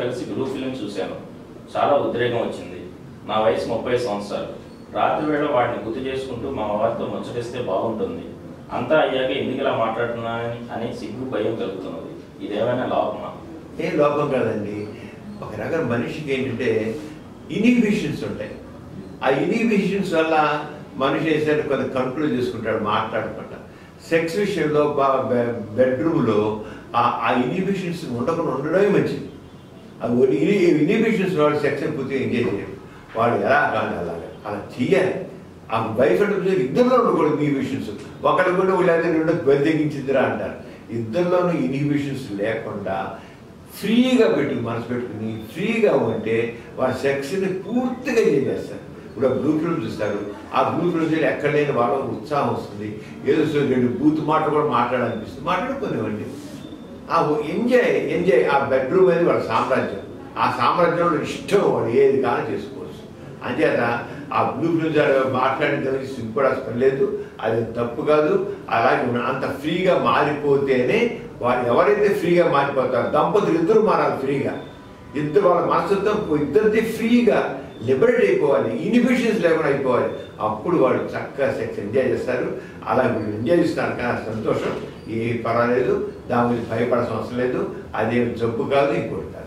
కలిసి blue film చూశాను చాలా ఉద్రేకం వచ్చింది నా వయసు ముప్పై సంవత్సరాలు రాత్రి వేళ వాటిని గుర్తు చేసుకుంటూ మా వారితో ముచ్చటిస్తే బాగుంటుంది అంతా అయ్యాక ఎందుకు ఇలా మాట్లాడుతున్నానని అని సిగ్గు భయం కలుగుతున్నది ఇదేమైనా లోపమా ఏం లోపం కాదండి ఒక రకం మనిషికి ఏంటంటే ఇనిబిషన్స్ ఉంటాయి ఆ ఇనిబిషన్స్ వల్ల మనిషి వేసేది కొంత కంట్రోల్ చేసుకుంటాడు మాట్లాడకుండా సెక్స్ విషయంలో బెడ్రూమ్లో ఆ ఇనిబిషన్స్ ఉండకుండా ఉండడమే మంచిది అది ఇనిబిషన్స్ వాడు సెక్స్ పూర్తిగా ఎంజాయ్ చేయరు వాడు ఎలా కానీ అలాగే అలా చెయ్యాలి ఆ వైఫ్ అండ్ ఇద్దరిలో ఉండకూడదు ఇనిబిషన్స్ ఒకటి కూడా వీళ్ళందరూ రెండు బెద్దగించిందిరా అంటారు ఇద్దరిలోనూ ఇనిబిషన్స్ లేకుండా ఫ్రీగా పెట్టు మనసు పెట్టుకుని ఫ్రీగా ఉంటే వాళ్ళ సెక్స్ని పూర్తిగా ఎంజాయ్ చేస్తారు ఇప్పుడు బ్లూ ఫిల్మ్ చూస్తారు ఆ బ్లూ ఫిల్మ్ చూసి ఎక్కడ లేని వాళ్ళకి ఉత్సాహం వస్తుంది ఏదో సో రెండు బూత్ మాట కూడా మాట్లాడాలనిపిస్తుంది మాట్లాడుకునేవండి ఆ ఎంజాయ్ ఎంజాయ్ ఆ బెడ్రూమ్ అనేది వాళ్ళ సామ్రాజ్యం ఆ సామ్రాజ్యంలో ఇష్టం వాడు ఏది కానీ చేసుకోవచ్చు అంచేత ఆ బ్లూ ఫిల్మ్ మాట్లాడిన దానికి సిగ్గుపడాల్సిన లేదు అది తప్పు కాదు అలాగే ఉన్న- అంత ఫ్రీగా మారిపోతేనే వారు ఎవరైతే ఫ్రీగా మారిపోతారో దంపతులు ఇద్దరు మారాలి ఫ్రీగా ఇద్దరు వాళ్ళ మనసుతో ఇద్దరిది ఫ్రీగా లిబరేట్ అయిపోవాలి ఇనిబిషన్స్ లేకుండా అయిపోవాలి అప్పుడు వాళ్ళు చక్కగా సెక్స్ ఎంజాయ్ చేస్తారు అలా వీళ్ళు ఎంజాయ్ చేస్తున్నారు కానీ ఆ సంతోషం ఏ పర్వాలేదు దాని గురించి భయపడాల్సిన అవసరం లేదు అదేం జబ్బు కాదు ఇంకోటి కాదు